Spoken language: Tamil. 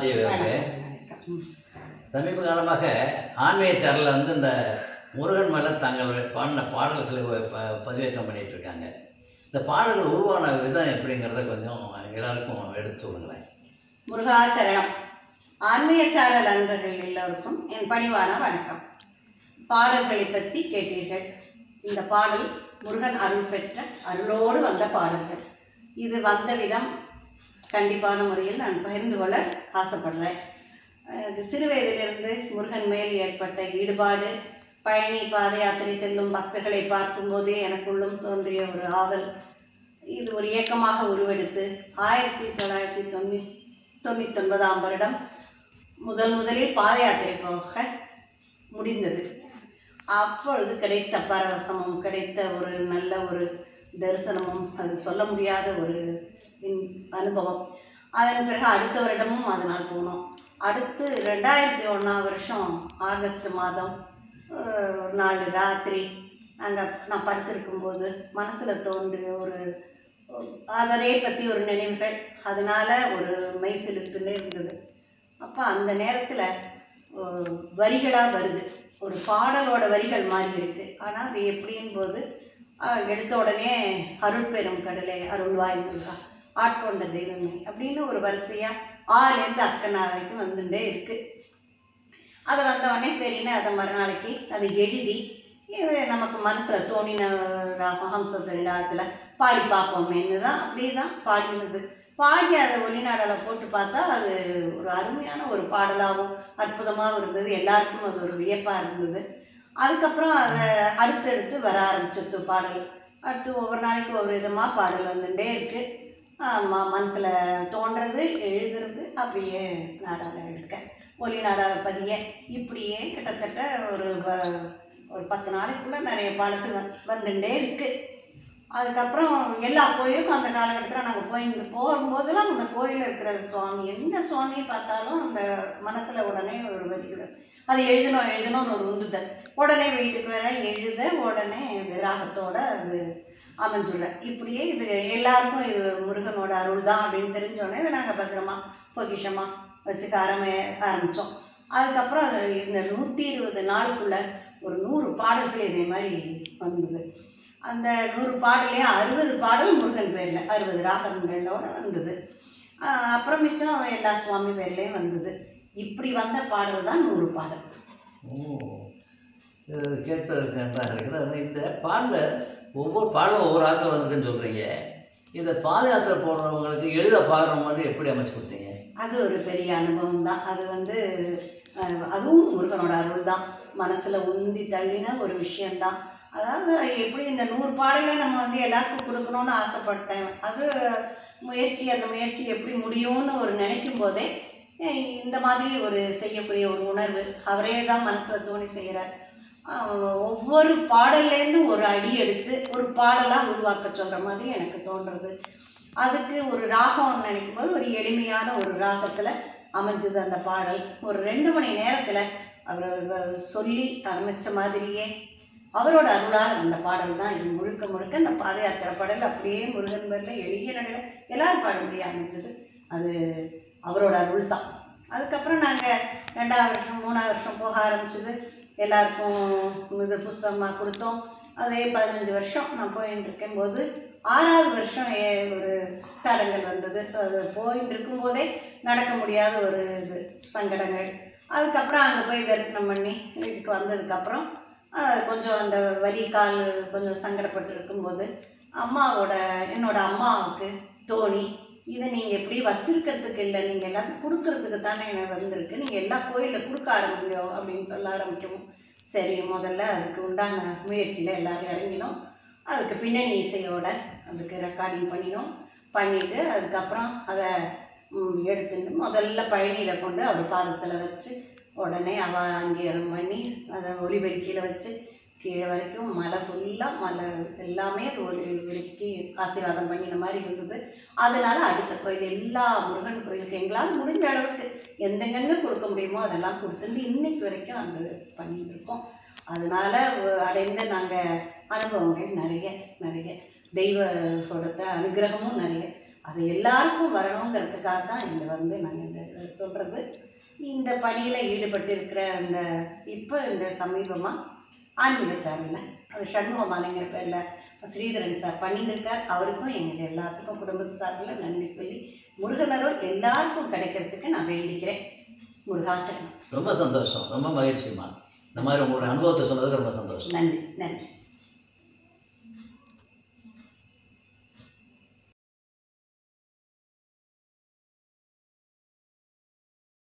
மாலாதேவி அவர்களே வணக்கம் ம். சமீப காலமாக ஆன்மீக சேனலில் வந்து இந்த முருகன் மேலே தாங்கள் பாடின பாடல்களை ப- பதிவேற்றம் பண்ணிட்டு இருக்காங்க இந்த பாடல்கள் உருவான விதம் எப்படிங்கிறத கொஞ்சம் எல்லாருக்கும் எடுத்து விடுங்களேன் முருகாச்சரணம் ஆன்மீக சேனல் அன்பர்கள் எல்லோருக்கும் என் பணிவான வணக்கம் பாடல்களை பற்றி கேட்டீர்கள் இந்த பாடல் முருகன் அருள் பெற்ற அருளோடு வந்த பாடல்கள் இது வந்த விதம் கண்டிப்பான முறையில் நான் பகிர்ந்து கொள்ள ஆசைப்படுறேன் அஹ் சிறு வயதிலிருந்து முருகன் மேல் ஏற்பட்ட ஈடுபாடு பழனி பாத யாத்திரை செல்லும் பக்தர்களை பார்க்கும்போது எனக்குள்ளும் தோன்றிய ஒரு ஆவல் இது ஒரு இயக்கமாக உருவெடுத்து ஆயிரத்தி தொள்ளாயிரத்தி தொண்ணூ தொண்ணூத்தொன்பதாம் வருடம் முதல் முதலில் பாத யாத்திரை போக முடிந்தது அப்பொழுது கிடைத்த பரவசமும் கிடைத்த ஒரு நல்ல ஒரு தரிசனமும் அது சொல்ல முடியாத ஒரு இன்- அனுபவம் அதன் பிறகு அடுத்த வருடமும் அதனால் போனோம் அடுத்து ரெண்டாயிரத்தி ஒன்றாம் வருஷம் ஆகஸ்ட் மாதம் அஹ், ஒரு நாள் ராத்திரி நாங்கள் நான் படுத்திருக்கும்போது மனசில் தோன்றிய ஒரு அவரே பற்றி ஒரு நினைவுகள் அதனால ஒரு மெய் செலுத்துன்னே இருந்தது அப்போ அந்த நேரத்தில் வரிகளாக வருது ஒரு பாடலோட வரிகள் மாறி இருக்கு ஆனால் அது எப்படின் போது அஹ், எடுத்த உடனே அருள் பெரும் கடலை அருள்வாய் முருகா ஆட்கொண்ட தெய்வமே அப்படின்னு ஒரு வரிசையாக ஆலேருந்து அக்கனா வரைக்கும் வந்துட்டே இருக்கு அதை வந்த உடனே சரின்னு அதை மறுநாளைக்கு அதை எழுதி இது நமக்கு மனசில் தோணின ராகம் ஹம்சத்தரி ராகத்தில் பாடி பார்ப்போமேன்னு தான் அப்படியே தான் பாடினது பாடி அதை ஒளிநாடலை போட்டு பார்த்தா அது ஒரு அருமையான ஒரு பாடலாகவும் அற்புதமாகவும் இருந்தது எல்லாருக்கும் அது ஒரு வியப்பாக இருந்தது அதுக்கப்புறம் அதை அடுத்தடுத்து வர ஆரம்பிச்சிருத்து பாடல் அடுத்து ஒவ்வொரு நாளைக்கு ஒவ்வொரு விதமாக பாடல் வந்துட்டே இருக்குது ஆமாம் மனசில் தோன்றது எழுதுறது அப்படியே நாடால எடுக்க ஒலி நாடால பதிய இப்படியே கிட்டத்தட்ட ஒரு வ- ஒரு பத்து நாளைக்குள்ளே நிறைய பாடல்கள் வந் வந்துட்டே இருக்குது அதுக்கப்புறம் எல்லா கோயிலுக்கும் அந்த காலகட்டத்தில் நாங்கள் போயிட்டு போகும்போதெல்லாம் அந்த கோயிலில் இருக்கிற சுவாமி எந்த சுவாமியை பார்த்தாலும் அந்த மனசில் உடனே ஒரு வரிகள் அது எழுதணும் எழுதணும்னு ஒரு உந்துதல் உடனே வீட்டுக்கு வர எழுத உடனே இது ராகத்தோட அது அமைஞ்சுள்ள இப்படியே இது எல்லாருக்கும் இது முருகனோட அருள் தான் அப்படின்னு தெரிஞ்சோடனே இதை நாங்கள் பத்திரமா பொக்கிஷமாக வச்சுக்க ஆரம்பி ஆரம்பித்தோம் அதுக்கப்புறம் அது இந்த நூற்றி இருபது நாளுக்குள்ள ஒரு நூறு பாடல்கள் இதே மாதிரி வந்தது அந்த நூறு பாடலே அறுபது பாடல் முருகன் பேரில் அறுபது ராகங்களோட வந்தது ஆஹ் அப்புறம் மிச்சம் எல்லா சுவாமி பேர்லேயும் வந்தது இப்படி வந்த பாடல் தான் நூறு பாடல் ஓ இது கேட்பதற்கு நன்றாக இருக்குது அது இந்த பாடலில் ஒவ்வொரு பாடலும் ஒவ்வொரு ஆக்கில் வந்துருக்குன்னு சொல்கிறீங்க இந்த பாத யாத்திரை போடுறவங்களுக்கு எழுத பாடுற மாதிரி எப்படி அமைச்சு கொடுத்தீங்க அது ஒரு பெரிய அனுபவம் தான் அது வந்து அஹ், அதுவும் முருகனோட அருள் தான் மனசில் உந்தி தள்ளின ஒரு விஷயந்தான் அதாவது எப்படி இந்த நூறு பாடலை நம்ம வந்து எல்லாருக்கும் கொடுக்கணும்னு ஆசைப்பட்டேன் அது முயற்சி அந்த முயற்சி எப்படி முடியும்னு ஒரு நினைக்கும் போதே அஹ், இந்த மாதிரி ஒரு செய்யக்கூடிய ஒரு உணர்வு அவரே தான் மனசில் தோணி செய்கிறார் ஒவ்வொரு பாடல்லேருந்து ஒரு அடி எடுத்து ஒரு பாடலாக உருவாக்க சொல்கிற மாதிரி எனக்கு தோன்றுறது அதுக்கு ஒரு ராகம் நினைக்கும் போது ஒரு எளிமையான ஒரு ராகத்தில் அமைஞ்சது அந்த பாடல் ஒரு ரெண்டு மணி நேரத்தில் அவர் சொல்லி ஆரம்பித்த மாதிரியே அவரோட அருளால் அந்த பாடல் தான் இது முழுக்க முழுக்க அந்த பாத யாத்திரை பாடல் அப்படியே முருகன் பேரில் எளிய நடையில் எல்லாரும் பாட முடிய அமைஞ்சது அது அவரோட அருள் தான் அதுக்கப்புறம் நாங்கள் ரெண்டாவது வருஷம் மூணாவது வருஷம் போக ஆரம்பிச்சது எல்லாருக்கும் இது புஸ்தகமாக கொடுத்தோம் அதே பதினஞ்சு வருஷம் நான் போயின்னு இருக்கும்போது ஆறாவது வருஷம் ஏ- ஒரு தடங்கள் வந்தது அது போயின்னு இருக்கும்போதே நடக்க முடியாத ஒரு இது சங்கடங்கள் அதுக்கப்புறம் அங்கே போய் தரிசனம் பண்ணி வீட்டுக்கு வந்ததுக்கப்புறம் ஆஹ், கொஞ்சம் அந்த வலி கால் கொஞ்சம் சங்கடப்பட்டு இருக்கும்போது அம்மாவோட என்னோட அம்மாவுக்கு தோணி இதை நீங்கள் எப்படி வச்சிருக்கிறதுக்கு இல்லை நீங்கள் எல்லாத்துக்கும் கொடுக்கறதுக்கு தானே எனக்கு வந்திருக்கு நீங்கள் எல்லா கோயிலில் கொடுக்க ஆரம்பிங்க அப்படின்னு சொல்ல ஆரம்பிக்கவும் சரி முதல்ல அதுக்கு உண்டான முயற்சியில் எல்லாரும் இறங்கினோம் அதுக்கு பின்னணி இசையோட அதுக்கு ரெக்கார்டிங் பண்ணினோம் பண்ணிவிட்டு அதுக்கப்புறம் அதை ம், எடுத்துட்டு முதல்ல பழனியில் கொண்டு அவர் பாதத்தில் வச்சு உடனே அவ அங்கீகாரம் பண்ணி அதை ஒலிபெருக்கியில் வச்சு கீழே வரைக்கும் மலை ஃபுல்லாக மலை எல்லாமே அது ஒரு விருக்கி ஆசீர்வாதம் பண்ணின மாதிரி இருந்தது அதனால அடுத்த கோயில் எல்லா முருகன் கோயிலுக்கு எங்களால் முடிஞ்ச அளவுக்கு எந்தெங்கெங்க கொடுக்க முடியுமோ அதெல்லாம் கொடுத்துட்டு இன்னைக்கு வரைக்கும் அந்த பண்ணிட்டு இருக்கோம் அதனால ஒ- அடைந்த நாங்கள் அனுபவங்கள் நிறைய நிறைய தெய்வ கொடுத்த அனுகிரகமும் நிறைய அது எல்லாருக்கும் வரணுங்கிறதுக்காக தான் இங்கே வந்து நாங்கள் இந்த இதை சொல்கிறது இந்த பணியில் ஈடுபட்டு இருக்கிற அந்த இப்போ இந்த சமீபமாக ஆன்மீக சேனலில் அது சண்முகமாலைங்கிற பேரில் ஸ்ரீதரன் சார் பண்ணிட்டு இருக்கார் அவருக்கும் எங்கள் எல்லாத்துக்கும் குடும்பத்து சார்பில் நன்றி சொல்லி முருகனருள் எல்லாருக்கும் கிடைக்கிறதுக்கு நான் வேண்டிக்கிறேன் முருகாச்சரணம் ரொம்ப சந்தோஷம் ரொம்ப மகிழ்ச்சிமா இந்த மாதிரி உங்களோட அனுபவத்தை சொன்னதுக்கு ரொம்ப சந்தோஷம் நன்றி நன்றி